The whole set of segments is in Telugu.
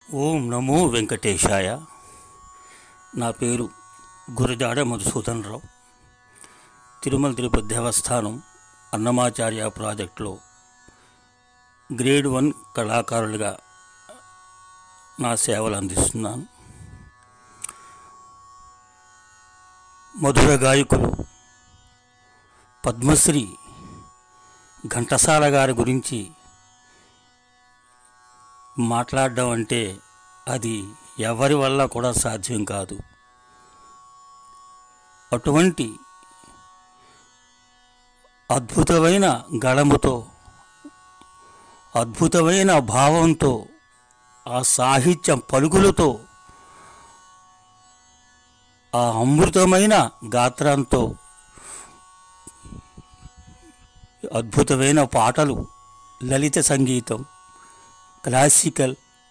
ఓం నమో వెంకటేశాయ నా పేరు గురజాడ మధుసూదన్ రావు తిరుమల తిరుపతి దేవస్థానం అన్నమాచార్య ప్రాజెక్టులో గ్రేడ్ వన్ కళాకారులుగా నా సేవలు అందిస్తున్నాను మధుర గాయకులు పద్మశ్రీ ఘంటసాల గారి గురించి మాట్లాడడం అంటే అది ఎవరి వల్ల కూడా సాధ్యం కాదు అటువంటి అద్భుతమైన గళముతో అద్భుతమైన భావంతో ఆ సాహిత్య పలుకులతో ఆ అమృతమైన గాత్రంతో అద్భుతమైన పాటలు లలిత సంగీతం క్లాసికల్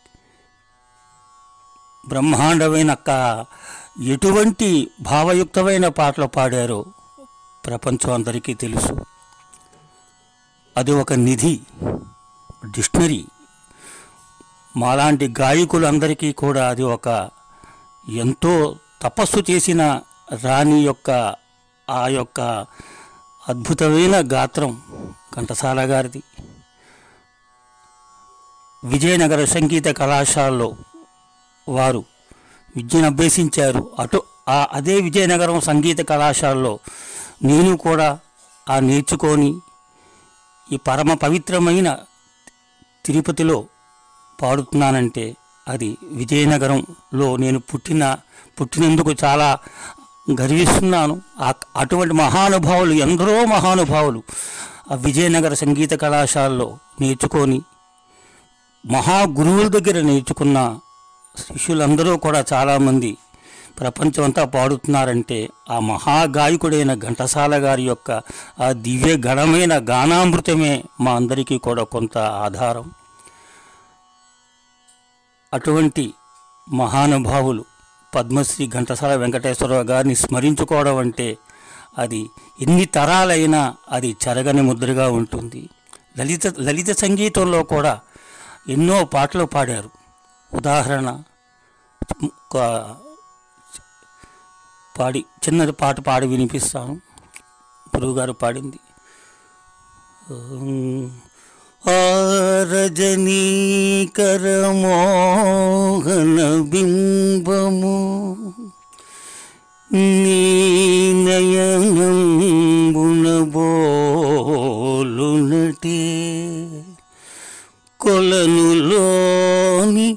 బ్రహ్మాండమైన క- ఎటువంటి భావయుక్తమైన పాటలు పాడారో ప్రపంచం అందరికీ తెలుసు అది ఒక నిధి డిక్షనరీ మాలాంటి గాయకులందరికీ కూడా అది ఒక ఎంతో తపస్సు చేసిన రాణి యొక్క ఆ యొక్క అద్భుతమైన గాత్రం ఘంటసాల గారిది విజయనగర సంగీత కళాశాలలో వారు విద్యను అభ్యసించారు అటు ఆ అదే విజయనగరం సంగీత కళాశాలలో నేను కూడా ఆ నేర్చుకొని ఈ పరమ పవిత్రమైన తిరుపతిలో పాడుతున్నానంటే అది విజయనగరంలో నేను పుట్టిన పుట్టినందుకు చాలా గర్విస్తున్నాను ఆ- అటువంటి మహానుభావులు ఎందరో మహానుభావులు ఆ విజయనగర సంగీత కళాశాలలో నేర్చుకొని మహా గురువుల దగ్గర నేర్చుకున్న శిష్యులందరూ కూడా చాలామంది ప్రపంచమంతా పాడుతున్నారంటే ఆ మహాగాయకుడైన ఘంటసాల గారి యొక్క ఆ దివ్య గణమైన గానామృతమే మా అందరికీ కూడా కొంత ఆధారం అటువంటి మహానుభావులు పద్మశ్రీ ఘంటసాల వెంకటేశ్వరరావు గారిని స్మరించుకోవడం అంటే అది ఎన్ని తరాలైనా అది చెరగని ముద్రగా ఉంటుంది లలిత లలిత సంగీతంలో కూడా ఎన్నో పాటలు పాడారు ఉదాహరణ ఒక పాడి చిన్నది పాట పాడి వినిపిస్తాను గురువుగారు పాడింది ఆరజనీకర మోహన బింబము నీ నయనంబున బోలునటే కొలనులోని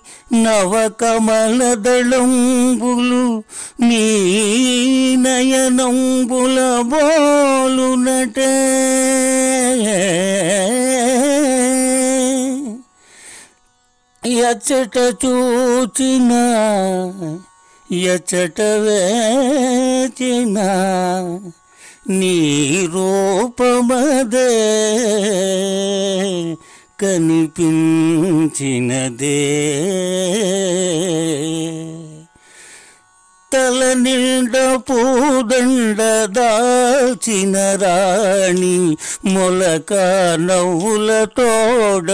నవకమలదళంబులు నీ నయనంబుల బోలునటే ఎచ్చట చూచిన ఎచ్చట వేచిన నీ రూపమదే కనిపించినదే తల నిండ పూదండ దాచిన రాణి మొలక నవ్వుల తోడ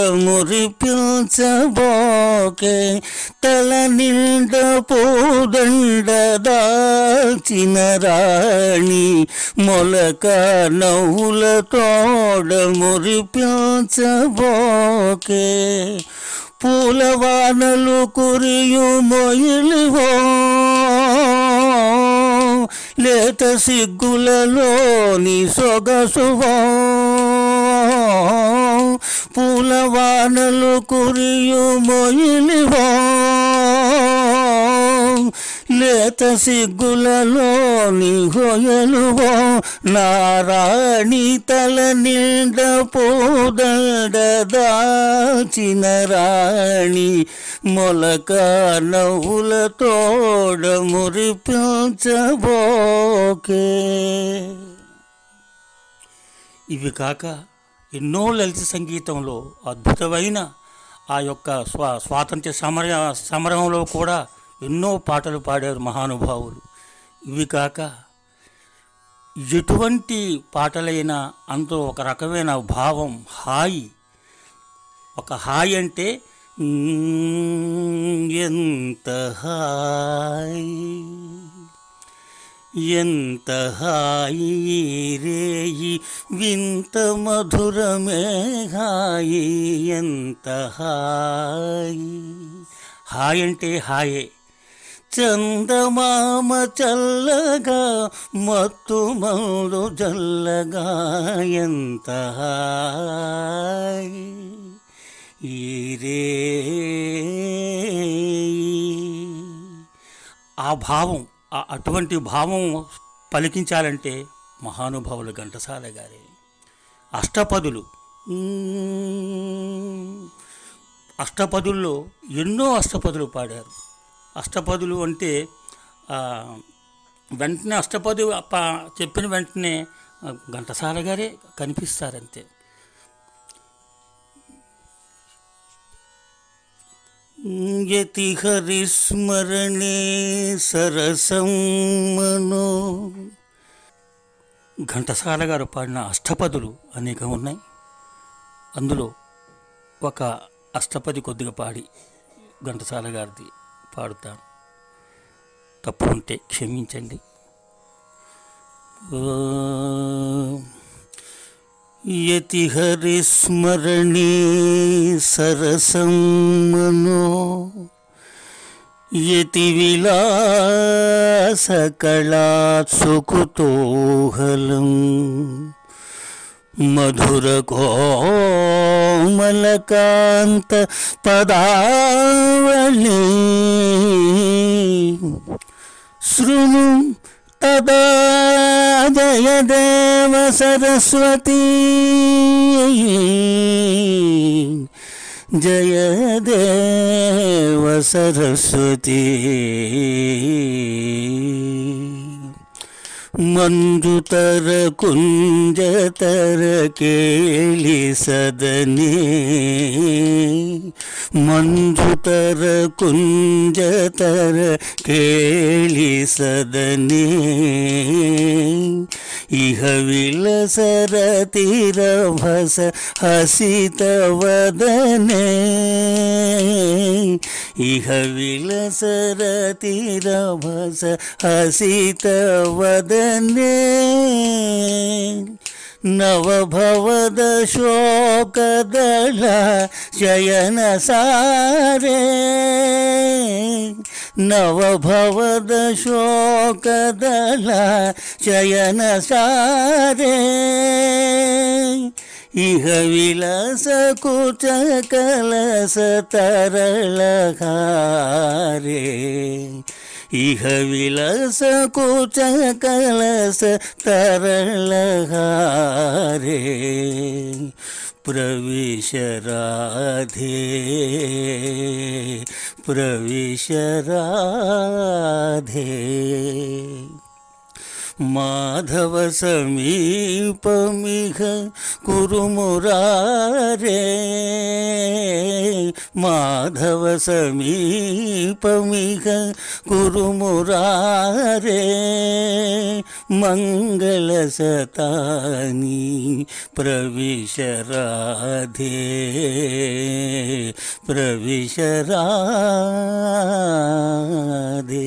మురిపించబోకే తల నిండ పూదండ దాచిన రాణి మొలక నవ్వుల తోడ మురిపించబోకే పూలవానలు కురియు మొయిలివో లేత సిగ్గులలోని సొగసువో పూలవానలు కురియు మొయిలివో లేత సిగ్గులలోని హొయలువో నారాణి తల నిండ పూదండ దాచిన రాణి మొలక నవ్వుల తోడ మురిపించబోకే ఇవి కాక ఎన్నో లలిత సంగీతంలో అద్భుతమైన ఆ యొక్క స్వా స్వాతంత్ర్య సమర సమరంలో కూడా ఎన్నో పాటలు పాడారు మహానుభావులు ఇవి కాక ఎటువంటి పాటలైనా అందులో ఒక రకమైన భావం హాయి ఒక హాయి అంటే "మ్మ్, ఎంత హాయి ఎంత హాయి రేయి వింత మధురమే హాయి ఎంత హాయి హాయ్ అంటే హాయే చందమామ చల్లగా మత్తు మౌలు జల్లగా ఎంత హాయి ఈ రేయి. ఆ భావం ఆ అటువంటి భావం పలికించాలంటే మహానుభావులు ఘంటసాల గారే అష్టపదులు మ్మ్. అష్టపదుల్లో ఎన్నో అష్టపదులు పాడారు అష్టపదులు అంటే ఆ, వెంటనే అష్టపదు ప- చెప్పిన వెంటనే ఆ, ఘంటసాల గారే కనిపిస్తారంతే యతి హరిస్మరణే సరసం మనో ఘంటసాల గారు పాడిన అష్టపదులు అనేకం ఉన్నాయి అందులో ఒక అష్టపది కొద్దిగా పాడి ఘంటసాల గారిది పాడుతాను తప్పు ఉంటే క్షమించండి ఓ యతి హరిస్మరణే సరసం మనో యతి విలాసకళాత్ సుకుతూహలం మధుర కోమలకాంత పదావళి శృణు తదా జయదేవ సరస్వతీ జయదేవ సరస్వతీ ಮಂಜುತರ ಕುಂಜತರ ಕೇಳಿ ಸದನೆ ಮಂಜುತರ ಕುಂಜತರ ಕೇಳಿ ಸದನೆ ಇಹ ವಿಲಸರ ತೀರಭಸ ಹಸಿತ ವದನೆ ಇಹ ವಿಲಸರ ತೀರಭಸ ಹಸಿತ ವದನೆ ನವಭವದ ಶೋಕದಳ ಶಯನ ಸಾರೆ ನವಭವದ ಶೋಕದಳ ಶಯನ ಸಾರೆ ಇಹ ವಿಲಾಸ ಕುಚ ಕಲಸ ತರಳಹಾರೆ ಇಹ ವಿಲಾಸ ಕುಚ ಕಲಸ ತರಳಹಾರೆ ಪ್ರವಿಶ ರಾಧೆ ಪ್ರವಿಶ ರಾಧೆ ಮಾಧವ ಸಮೀಪಮಿಹ ಕುರುಮುರಾರೆ ಮಾಧವ ಸಮೀಪಮಿಹ ಕುರುಮುರಾರೆ ಮಂಗಳ ಸತಾನಿ ಪ್ರವಿಶ ರಾಧೆ ಪ್ರವಿಶ ರಾಧೆ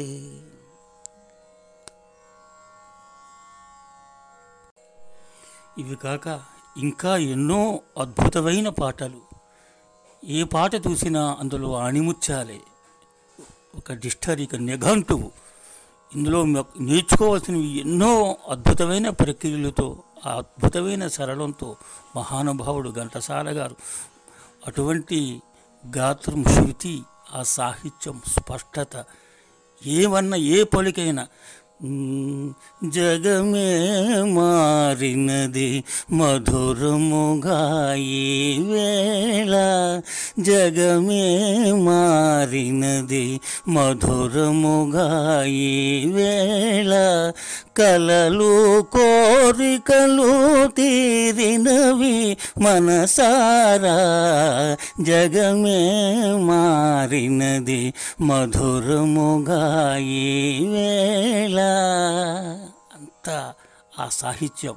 ఇవి కాక ఇంకా ఎన్నో అద్భుతమైన పాటలు ఏ పాట చూసినా అందులో ఆణిముత్యాలే ఒక డిస్టరీ ఒక నిఘంటువు ఇందులో మె- నేర్చుకోవాల్సినవి ఎన్నో అద్భుతమైన ప్రక్రియలతో ఆ అద్భుతమైన సరళంతో మహానుభావుడు ఘంటసాల గారు అటువంటి గాత్రం శృతి ఆ సాహిత్యం స్పష్టత ఏమన్నా ఏ పలికైనా మ్, జగమే మారినది మధురముగా ఈ వేళ జగమే మారినది మధురముగా ఈ వేళ కలలు కోరికలు తీరినవి మనసారా జగమే మారినది మధురముగా ఈ వేళ అంతా ఆ సాహిత్యం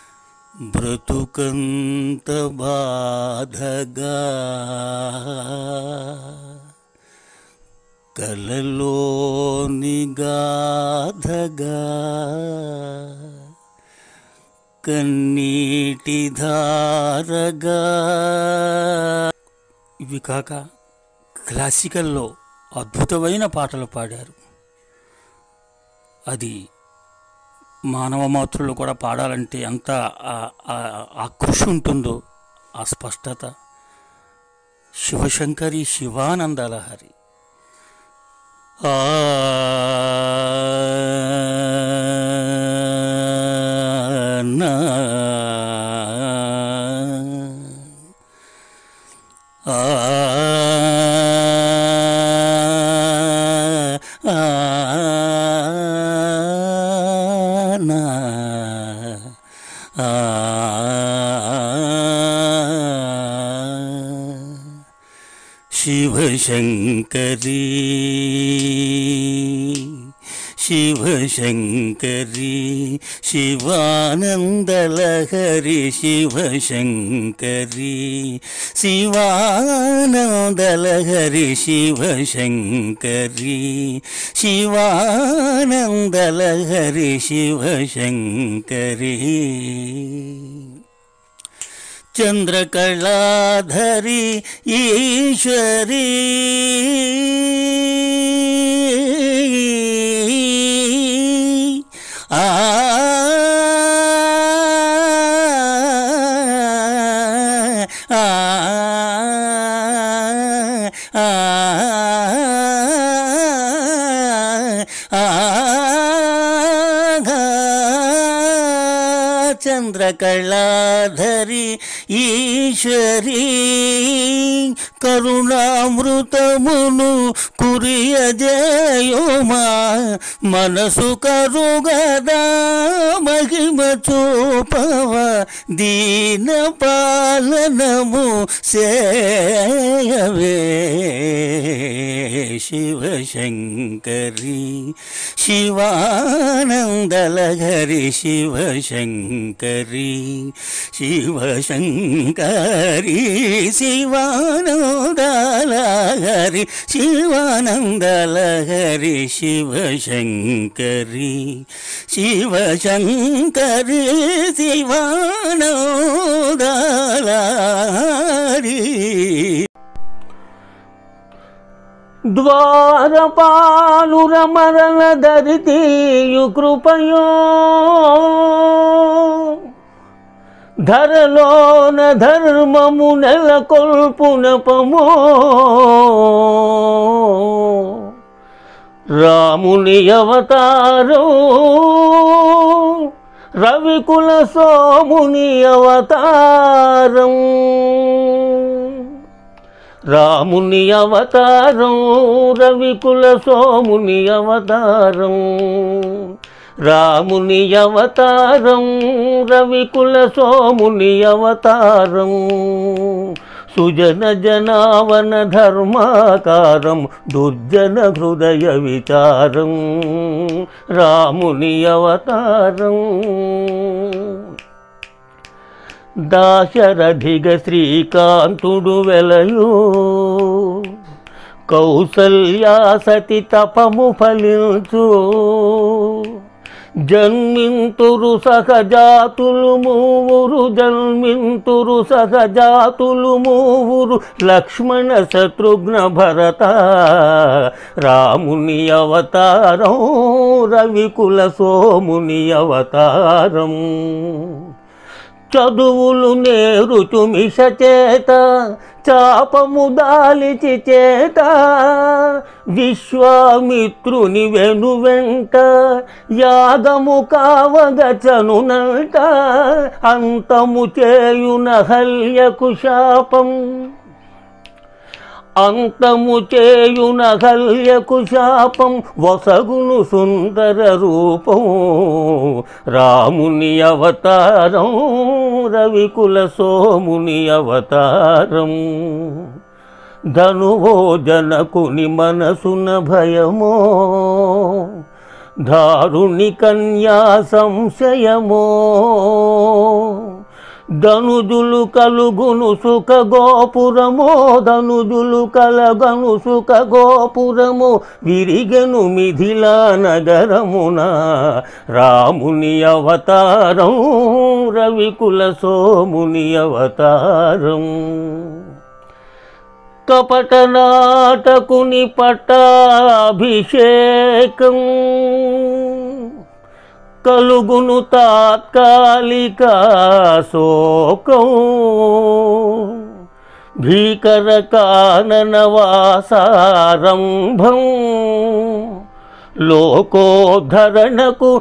బ్రతుకంత బాధగా కలలోని గాధగా కన్నీటి ధారగా ఇవి కాక క్లాసికల్లో అద్భుతమైన పాటలు పాడారు అది మానవ మాతృలు కూడా పాడాలంటే ఎంత ఆ- ఆ- ఆ కృషి ఉంటుందో ఆ స్పష్టత శివశంకరి శివానందలహరి ఆ నా ఆ ఆ నా ఆ శివశంకరీ శివశంకరీ శివానందలహరి శివశంకరీ శివానందలహరి శివశంకరీ శివానందలహరి శివశంకరీ చంద్రకళాధరి ఈశ్వరీ ఆ ఆ చంద్రకళాధరి ఈశ్వరీ కరుణామృతమును కురియజేయుమా మనసు కరుగదా మహిమ చూపవ దీన పాలనము సేయవే శివశంకరి శివానందలహరి శివశంకరి శివశంకరి శివానందలహరి శివానందలహరి శివశంకరి శివశంకరి శివానందలహరి ద్వారపాలురమరణ ధరితీయు కృపయో ధరలోన ధర్మము నెలకొల్పున పమో రాముని అవతారం రవికుల సోముని అవతారం రాముని అవతారం రవికుల సోముని అవతారం రాముని అవతారం రవికుల సోముని అవతారం సుజన జనావన ధర్మాకారం దుర్జన హృదయ విచారం రాముని అవతారం దాశరథిగ శ్రీకాంతుడు వెలయు కౌసల్యా సతి తపము ఫలించు జన్మింతురు సహజాతులు మూవురు జన్మింతురు సహజాతులు మూవురు లక్ష్మణ శత్రుఘ్న భరత రాముని అవతారం రవికుల సోముని అవతారం చదువులు నేరుచు మిష చేత చాపము దాలిచి చేత విశ్వామిత్రుని వెను వెంట యాగము కావగచనునంట అంతము చేయున హల్యకు శాపం అంతము చేయున హల్యకు శాపం వసగును సుందర రూపం రాముని అవతారం రవికుల సోముని అవతారం ధనువో జనకుని మనసున భయమో దారుణి కన్యా సంశయమో ధనుజులు కలుగును సుఖ గోపురమో ధనుజులు కలగను సుఖ గోపురము విరిగను మిథిలా నగరమున రాముని అవతారం రవికుల సోముని అవతారం కపట నాటకుని పట్టాభిషేకం కలుగును తాత్కాలిక శోకం భీకర కాననవాసారంభం లోకోద్ధరణకు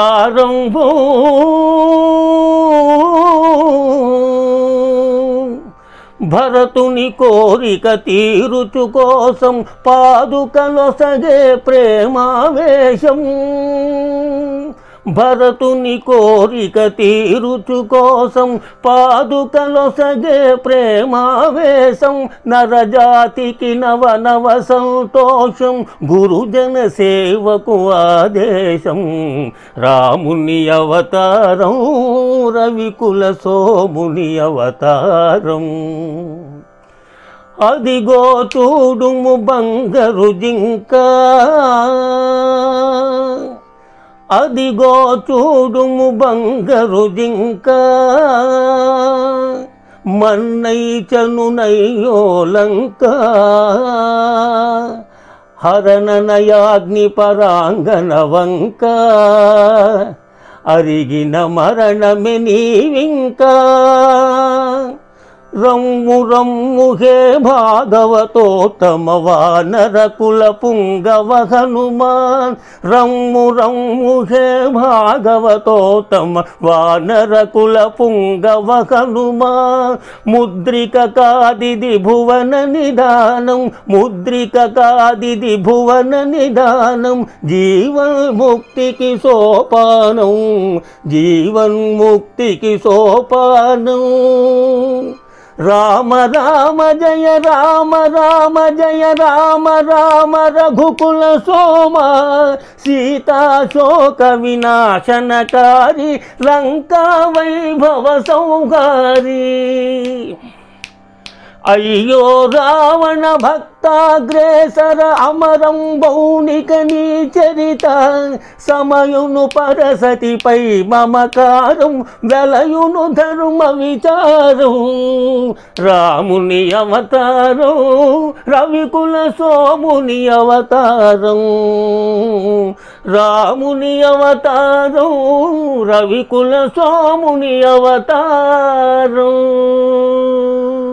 ప్రారంభం భరతుని కోరిక తీరుచు కోసం పాదుకలొసగే ప్రేమావేశం భరతుని కోరిక తీరుచు కోసం పాదుకలొసగే ప్రేమావేశం నరజాతికి నవ నవ సంతోషం గురుజన సేవకు ఆదేశం రాముని అవతారం రవికుల సోముని అవతారం అదిగో చూడుము బంగరు జింక అదిగో చూడుము బంగరు జింక మన్నైచనునయ్యో లంక హరణనయాగ్ని పరాంగన వంక అరిగిన మరణమే నీవింకా రమ్ము రమ్ము హే భాగవతోత్తమ వానర కుల పుంగవ హనుమాన్ రమ్ము రమ్ము హే భాగవతోత్తమ వానర కుల పుంగవ హనుమాన్ ముద్రిక కాదిది భువన నిదానం ముద్రిక కాదిది భువన నిదానం జీవన్ముక్తికి సోపానం జీవన్ముక్తికి సోపానం రామ రామ జయ రామ రామ జయ రామ రామ రఘుకుల సోమ సీతా శోక వినాశనకారి లంకా వైభవ సౌగారి అయ్యో రావణ భక్తాగ్రేసర అమరం బౌనిక నీ చరిత సమయును పరసతిపై మమకారం వెలయును ధర్మ విచారం రాముని అవతారం రవికుల సోముని అవతారం రాముని అవతారం రవికుల సోముని అవతారం